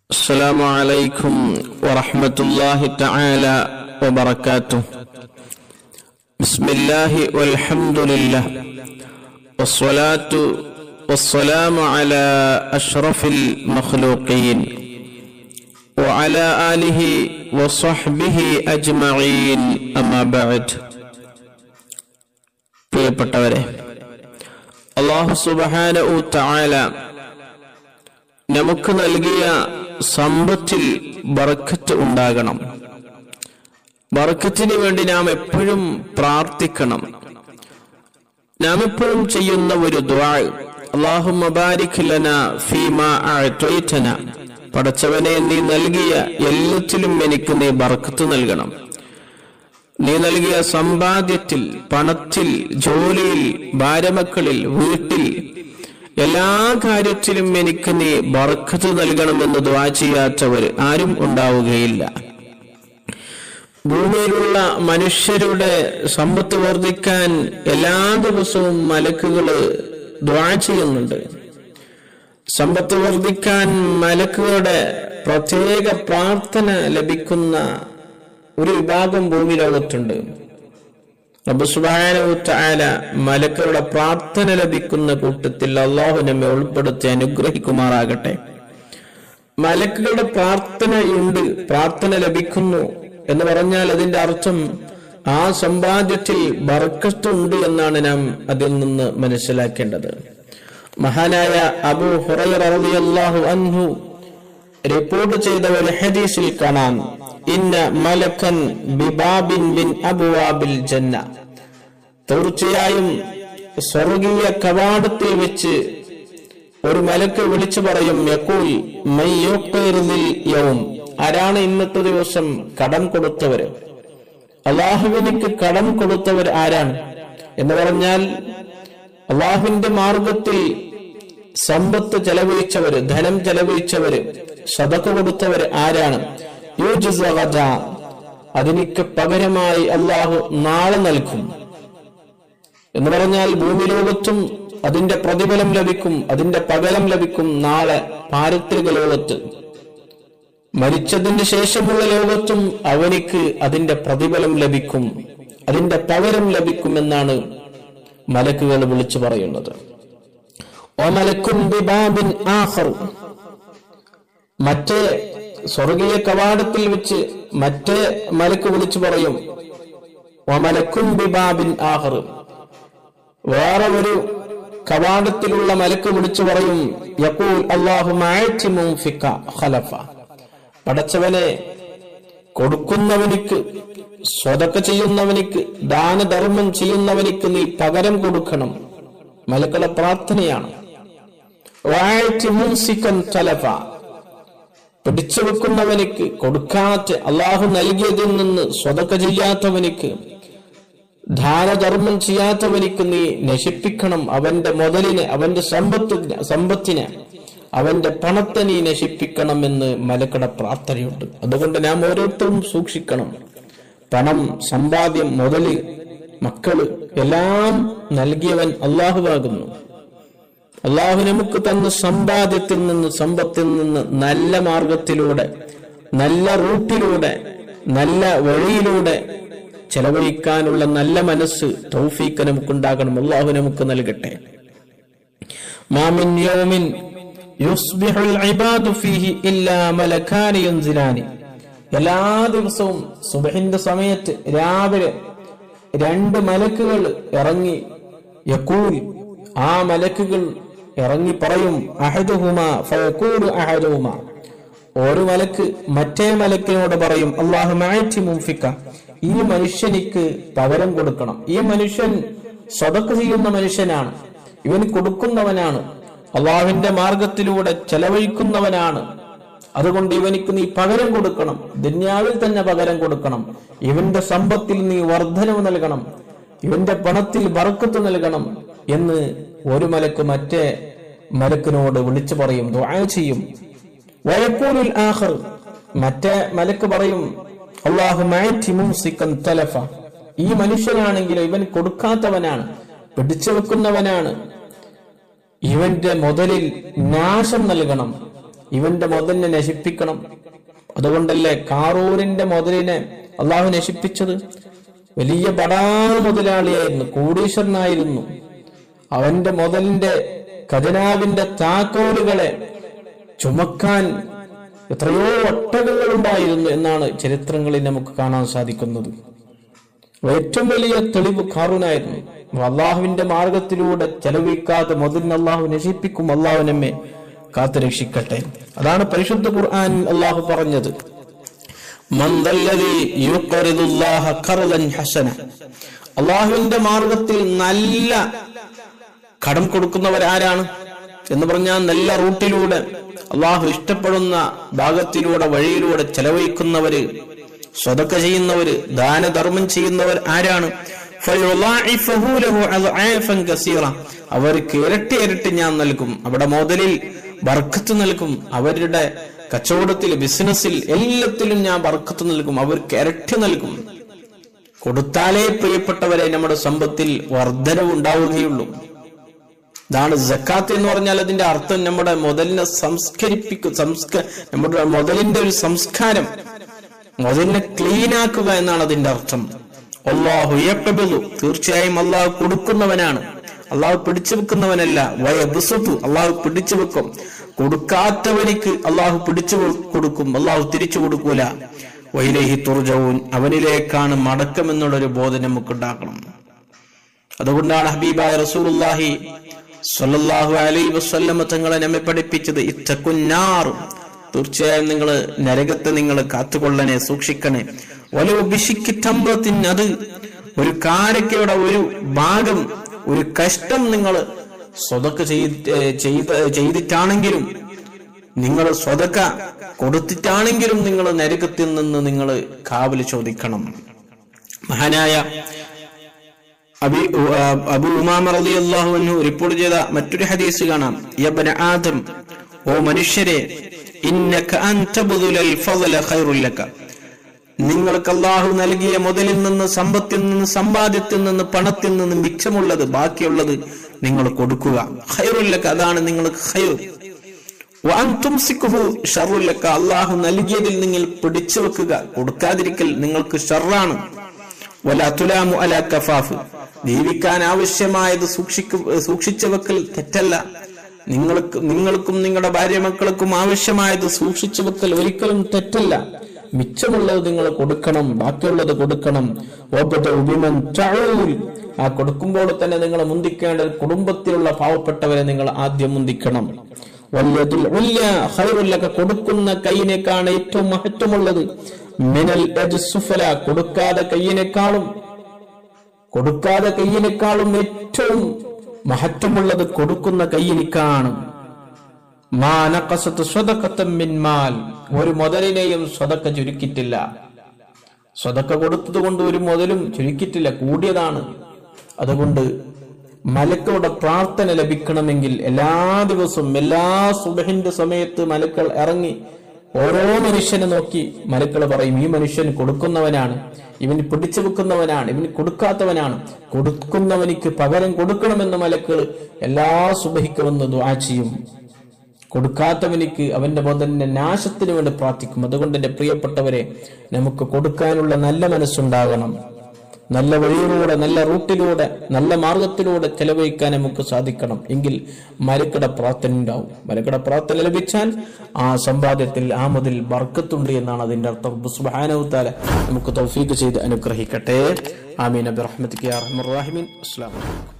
السلام عليكم ورحمة الله تعالى وبركاته بسم الله والحمد لله والصلاة والسلام على أشرف المخلوقين وعلى آله وصحبه أجمعين أما بعد പ്രിയപ്പെട്ടവരെ അള്ളാഹു സുബഹാനഉ തആല നമുക്ക് നൽകിയ സമ്പത്തിൽ ബറക്കത്ത് ഉണ്ടാകണം ബറക്കത്തിന് വേണ്ടി നാം എപ്പോഴും പ്രാർത്ഥിക്കണം നാം എപ്പോഴും ചെയ്യുന്ന ഒരു ദ്വാ അള്ളാഹു പടച്ചവനെ നീ നൽകിയ എല്ലാത്തിലും എനിക്ക് നീ ബറക്കത്ത് നൽകണം നീ നൽകിയ സമ്പാദ്യത്തിൽ പണത്തിൽ ജോലിയിൽ ഭാര്യമക്കളിൽ വീട്ടിൽ എല്ലാ കാര്യത്തിലും എനിക്ക് നീ ബർക്കത്ത് നൽകണമെന്ന് ദ്വാ ചെയ്യാത്തവർ ആരും ഉണ്ടാവുകയില്ല ഭൂമിയിലുള്ള മനുഷ്യരുടെ സമ്പത്ത് വർദ്ധിക്കാൻ എല്ലാ ദിവസവും മലക്കുകള് ദ്വാ ചെയ്യുന്നുണ്ട് സമ്പത്ത് വർദ്ധിക്കാൻ മലക്കുകളുടെ പ്രത്യേക പ്രാർത്ഥന ലഭിക്കുന്ന ഒരു വിഭാഗം ഭൂമി ലോകത്തുണ്ട് റബ്ബുസുബാന മലക്കളുടെ പ്രാർത്ഥന ലഭിക്കുന്ന കൂട്ടത്തിൽ അള്ളാഹു നമ്മെ ഉൾപ്പെടുത്തി അനുഗ്രഹിക്കുമാറാകട്ടെ മലക്കുകളുടെ പ്രാർത്ഥനയുണ്ട് പ്രാർത്ഥന ലഭിക്കുന്നു എന്ന് പറഞ്ഞാൽ അതിന്റെ അർത്ഥം ആ സമ്പാദ്യത്തിൽ ബർക്കത്തുണ്ട് എന്നാണ് നാം അതിൽ നിന്ന് മനസ്സിലാക്കേണ്ടത് മഹാനായ അബു ഹുറൈറളിയല്ലാഹു അൻഹു റിപ്പോർട്ട് ചെയ്ത ഒരു ഹദീസിൽ കാണാം ഇന്ന മലക്കൻ ബിബാബിൻ ബിൻ അബുവാബിൽ ജന്ന തീർച്ചയായും സ്വർഗീയ കവാടത്തിൽ വെച്ച് ഒരു മലക്ക് വിളിച്ചു പറയും യക്കൂൽ യൗം ആരാണ് ഇന്നത്തെ ദിവസം കടം കൊടുത്തവര് അള്ളാഹുവിനിക്ക് കടം കൊടുത്തവർ ആരാണ് എന്ന് പറഞ്ഞാൽ അള്ളാഹുവിന്റെ മാർഗത്തിൽ സമ്പത്ത് ചെലവഴിച്ചവര് ധനം ചെലവഴിച്ചവര് സതക്ക് കൊടുത്തവർ ആരാണ് അതിനിക്ക് പകരമായി അള്ളാഹു നാളെ നൽകും എന്ന് പറഞ്ഞാൽ ഭൂമി ലോകത്തും അതിന്റെ പ്രതിഫലം ലഭിക്കും അതിന്റെ പകരം ലഭിക്കും നാളെ പാരിത്രിക ലോകത്ത് മരിച്ചതിന് ശേഷമുള്ള ലോകത്തും അവനിക്ക് അതിന്റെ പ്രതിഫലം ലഭിക്കും അതിന്റെ പകരം ലഭിക്കുമെന്നാണ് മലക്കുകൾ വിളിച്ചു പറയുന്നത് ഓമലക്കും ബിബാബിൻ ആഖർ മറ്റേ സ്വർഗീയ കവാടത്തിൽ വെച്ച് മറ്റേ മലക്ക് വിളിച്ചു പറയും ഒമലക്കും ബിബാബിൻ ആഹർ വേറെ ഒരു കവാടത്തിലുള്ള മലക്ക് വിളിച്ചു പറയും യക്കൂൽ അള്ളാഹു ഖലഫ പടച്ചവനെ കൊടുക്കുന്നവനിക്ക് സ്വതക്ക ചെയ്യുന്നവനിക്ക് ദാനധർമ്മം ചെയ്യുന്നവനിക്ക് നീ പകരം കൊടുക്കണം മലക്കളുടെ പ്രാർത്ഥനയാണ് തലഫ പിടിച്ചു വെക്കുന്നവനിക്ക് കൊടുക്കാത്ത അള്ളാഹു നൽകിയതിൽ നിന്ന് സ്വതക്ക ചെയ്യാത്തവനിക്ക് ദാനധർമ്മം ചെയ്യാത്തവനിക്ക് നീ നശിപ്പിക്കണം അവന്റെ മുതലിനെ അവന്റെ സമ്പത്തിന് സമ്പത്തിനെ അവന്റെ പണത്തെ നീ നശിപ്പിക്കണം എന്ന് മലക്കട പ്രാർത്ഥനയുണ്ട് അതുകൊണ്ട് നാം ഓരോരുത്തരും സൂക്ഷിക്കണം പണം സമ്പാദ്യം മുതല് മക്കള് എല്ലാം നൽകിയവൻ അള്ളാഹുവാകുന്നു അള്ളാഹു നമുക്ക് തന്ന സമ്പാദ്യത്തിൽ നിന്ന് സമ്പത്തിൽ നിന്ന് നല്ല മാർഗത്തിലൂടെ നല്ല റൂട്ടിലൂടെ നല്ല വഴിയിലൂടെ ചെലവഴിക്കാനുള്ള നല്ല മനസ്സ് തൗഫീക്ക് നമുക്കുണ്ടാകണം അള്ളാഹു നമുക്ക് നൽകട്ടെ മാമിൻ യൗമിൻ യുസ്ബിഹുൽ ഇബാദു ഫീഹി ഇല്ലാ മലക്കാനി യൻസിലാനി എല്ലാ ദിവസവും സുബഹിന്റെ സമയത്ത് രാവിലെ രണ്ട് മലക്കുകൾ ഇറങ്ങി യക്കൂൽ ആ മലക്കുകൾ ഇറങ്ങി പറയും അഹദുഹുമ ഫയക്കൂലു അഹദുഹുമ ഒരു മലക്ക് മറ്റേ മലക്കിനോട് പറയും അള്ളാഹു മാറ്റി മുംഫിക്ക ഈ മനുഷ്യനിക്ക് പകരം കൊടുക്കണം ഈ മനുഷ്യൻ സ്വതക്ക് ചെയ്യുന്ന മനുഷ്യനാണ് ഇവൻ കൊടുക്കുന്നവനാണ് അള്ളാഹുവിന്റെ മാർഗത്തിലൂടെ ചെലവഴിക്കുന്നവനാണ് അതുകൊണ്ട് ഇവനിക്ക് നീ പകരം കൊടുക്കണം ദുന്യാവിൽ തന്നെ പകരം കൊടുക്കണം ഇവന്റെ സമ്പത്തിൽ നീ വർധനവ് നൽകണം ഇവന്റെ പണത്തിൽ ബർക്കത്ത് നൽകണം എന്ന് ഒരു മലക്ക് മറ്റേ മലക്കിനോട് വിളിച്ചു പറയും ദുആ ചെയ്യും വയക്കൂലിൽ ആഖർ മറ്റേ മലക്ക് പറയും അള്ളാഹു തലഫ ഈ മനുഷ്യനാണെങ്കിൽ ഇവൻ കൊടുക്കാത്തവനാണ് പിടിച്ചു വെക്കുന്നവനാണ് ഇവന്റെ മുതലിൽ നാശം നൽകണം ഇവന്റെ മുതലിനെ നശിപ്പിക്കണം അതുകൊണ്ടല്ലേ കാറൂരിന്റെ മുതലിനെ അള്ളാഹു നശിപ്പിച്ചത് വലിയ ബടാ മുതലാളിയായിരുന്നു കോടീശ്വരനായിരുന്നു അവന്റെ മുതലിന്റെ ഖജനാവിന്റെ താക്കോലുകളെ ചുമക്കാൻ എത്രയോ ഒട്ടകങ്ങൾ ഉണ്ടായിരുന്നു എന്നാണ് ചരിത്രങ്ങളിൽ നമുക്ക് കാണാൻ സാധിക്കുന്നത് ഏറ്റവും വലിയ തെളിവ് കാറൂനായിരുന്നു അള്ളാഹുവിന്റെ മാർഗത്തിലൂടെ ചെലവഴിക്കാതെ മുതലിന് അള്ളാഹു നശിപ്പിക്കും അള്ളാഹു നമ്മെ കാത്തു രക്ഷിക്കട്ടെ അതാണ് പരിശുദ്ധ ഖുർആൻ അള്ളാഹു പറഞ്ഞത് അള്ളാഹുവിന്റെ മാർഗത്തിൽ നല്ല കടം കൊടുക്കുന്നവരാരാണ് എന്ന് പറഞ്ഞാൽ നല്ല റൂട്ടിലൂടെ അള്ളാഹു ഇഷ്ടപ്പെടുന്ന ഭാഗത്തിലൂടെ വഴിയിലൂടെ ചെലവഴിക്കുന്നവര് സ്വതക്ക ചെയ്യുന്നവര് ദാനധർമ്മം ചെയ്യുന്നവർ ആരാണ് അവർക്ക് ഇരട്ടി ഇരട്ടി ഞാൻ നൽകും അവിടെ മുതലിൽ ബർക്കത്ത് നൽകും അവരുടെ കച്ചവടത്തിൽ ബിസിനസ്സിൽ എല്ലാത്തിലും ഞാൻ ബർക്കത്ത് നൽകും അവർക്ക് ഇരട്ടി നൽകും കൊടുത്താലേ പ്രിയപ്പെട്ടവരെ നമ്മുടെ സമ്പത്തിൽ വർധനവ് ഉണ്ടാവുകയുള്ളൂ ഇതാണ് ജക്കാത്ത് എന്ന് പറഞ്ഞാൽ അതിന്റെ അർത്ഥം നമ്മുടെ മുതലിനെ സംസ്കരിപ്പിക്കും സംസ്ക നമ്മുടെ മുതലിന്റെ ഒരു സംസ്കാരം മുതലിനെ ക്ലീൻ ആക്കുക എന്നാണ് അതിന്റെ അർത്ഥം അള്ളാഹു യക്കബിലു തീർച്ചയായും അള്ളാഹു കൊടുക്കുന്നവനാണ് അള്ളാഹു പിടിച്ചു വെക്കുന്നവനല്ല വയബുസത്തു അള്ളാഹു പിടിച്ചു വെക്കും കൊടുക്കാത്തവനിക്ക് അള്ളാഹു പിടിച്ചു കൊടുക്കും അള്ളാഹു തിരിച്ചു കൊടുക്കൂല വൈലേഹി തുർജവും അവനിലേക്കാണ് മടക്കം എന്നുള്ളൊരു ബോധം നമുക്ക് ഉണ്ടാക്കണം അതുകൊണ്ടാണ് ഹബീബായ റസൂലുള്ളാഹി സ്വല്ലല്ലാഹു അലൈഹി വസല്ലമ തങ്ങളെ നമ്മെ പഠിപ്പിച്ചത് ഇത്തക്കുന്നാർ തീർച്ചയായും നിങ്ങൾ നരകത്തെ നിങ്ങൾ കാത്തുകൊള്ളണേ സൂക്ഷിക്കണേ വല തമ്പ്രത്തിൻ അത് ഒരു കാരക്കയുടെ ഒരു ഭാഗം ഒരു കഷ്ടം നിങ്ങൾ സ്വതക്ക ചെയ്ത് ചെയ്തിട്ടാണെങ്കിലും നിങ്ങൾ സ്വതക്ക കൊടുത്തിട്ടാണെങ്കിലും നിങ്ങൾ നരകത്തിൽ നിന്ന് നിങ്ങൾ കാവൽ ചോദിക്കണം മഹാനായ അബി അബു ഉമാമ റളിയല്ലാഹു അൻഹു റിപ്പോർട്ട് ചെയ്ത മറ്റൊരു ഹദീസ് കാണാം യബ്ന ആദം ഓ മനുഷ്യരെ ഇന്നക അൻ തബ്ദുലൽ ഫളല ഖൈറുൽ ലക നിങ്ങൾക്ക് അള്ളാഹു നൽകിയ മുതലിൽ നിന്ന് സമ്പത്തിൽ നിന്ന് സമ്പാദ്യത്തിൽ നിന്ന് പണത്തിൽ നിന്ന് മിച്ചമുള്ളത് ബാക്കിയുള്ളത് നിങ്ങൾ കൊടുക്കുക ഖൈറുല്ലക്ക അതാണ് നിങ്ങൾക്ക് ഖൈർ ഷറുല്ലക്ക അള്ളാഹു നൽകിയതിൽ നിങ്ങൾ പിടിച്ചു വെക്കുക കൊടുക്കാതിരിക്കൽ നിങ്ങൾക്ക് ഷറാണ് വലാത്തുലാമു അല കഫാഫ് ജീവിക്കാൻ ആവശ്യമായത് സൂക്ഷിക്കു സൂക്ഷിച്ചു വെക്കൽ തെറ്റല്ല നിങ്ങൾക്ക് നിങ്ങൾക്കും നിങ്ങളുടെ ഭാര്യ മക്കൾക്കും ആവശ്യമായത് സൂക്ഷിച്ചു വെക്കൽ ഒരിക്കലും തെറ്റല്ല മിച്ചമുള്ളത് നിങ്ങൾ കൊടുക്കണം ബാക്കിയുള്ളത് കൊടുക്കണം ആ കൊടുക്കുമ്പോൾ തന്നെ നിങ്ങൾ മുന്തിക്കേണ്ടത് കുടുംബത്തിലുള്ള പാവപ്പെട്ടവരെ നിങ്ങൾ ആദ്യം മുന്തിക്കണം വല്യതുൽ ഉല്യ ഖൈറുല്ലക കൊടുക്കുന്ന കൈയിനേക്കാണ് ഏറ്റവും മഹത്വമുള്ളത് മിനൽ സുഫല കൊടുക്കാതെ കയ്യിനേക്കാളും കൊടുക്കാതെ കയ്യിനേക്കാളും ഏറ്റവും മഹത്വമുള്ളത് കൊടുക്കുന്ന കയ്യിനിക്കാണ് മാൽ ഒരു മുതലിനെയും സ്വതക്ക ചുരുക്കിയിട്ടില്ല സ്വതക്ക കൊടുത്തത് കൊണ്ട് ഒരു മുതലും ചുരുക്കിയിട്ടില്ല കൂടിയതാണ് അതുകൊണ്ട് മലക്കളുടെ പ്രാർത്ഥന ലഭിക്കണമെങ്കിൽ എല്ലാ ദിവസവും എല്ലാ സുബഹിന്റെ സമയത്ത് മലക്കൾ ഇറങ്ങി ഓരോ മനുഷ്യനെ നോക്കി മലക്കൾ പറയും ഈ മനുഷ്യൻ കൊടുക്കുന്നവനാണ് ഇവൻ പിടിച്ചു വെക്കുന്നവനാണ് ഇവൻ കൊടുക്കാത്തവനാണ് കൊടുക്കുന്നവനിക്ക് പകരം കൊടുക്കണമെന്ന് മലക്കൾ എല്ലാ സുബഹിക്കുമെന്ന് ദുആ ചെയ്യും കൊടുക്കാത്തവനിക്ക് അവന്റെ മുതലിന്റെ നാശത്തിന് വേണ്ടി പ്രാർത്ഥിക്കും അതുകൊണ്ട് എന്റെ പ്രിയപ്പെട്ടവരെ നമുക്ക് കൊടുക്കാനുള്ള നല്ല മനസ്സുണ്ടാകണം നല്ല വഴിയിലൂടെ നല്ല റൂട്ടിലൂടെ നല്ല മാർഗത്തിലൂടെ ചെലവഴിക്കാൻ നമുക്ക് സാധിക്കണം എങ്കിൽ മരക്കട പ്രാർത്ഥന ഉണ്ടാവും മരക്കട പ്രാർത്ഥന ലഭിച്ചാൽ ആ സമ്പാദ്യത്തിൽ ആ മുതൽ ബർക്കത്തുണ്ട് എന്നാണ് അതിന്റെ അർത്ഥം സുബാനവുത്താല നമുക്ക് തൗഫീഖ് ചെയ്ത് അനുഗ്രഹിക്കട്ടെ ആമീൻ അബ്ദുറഹ്മദ് അസ്സാം വലൈക്കും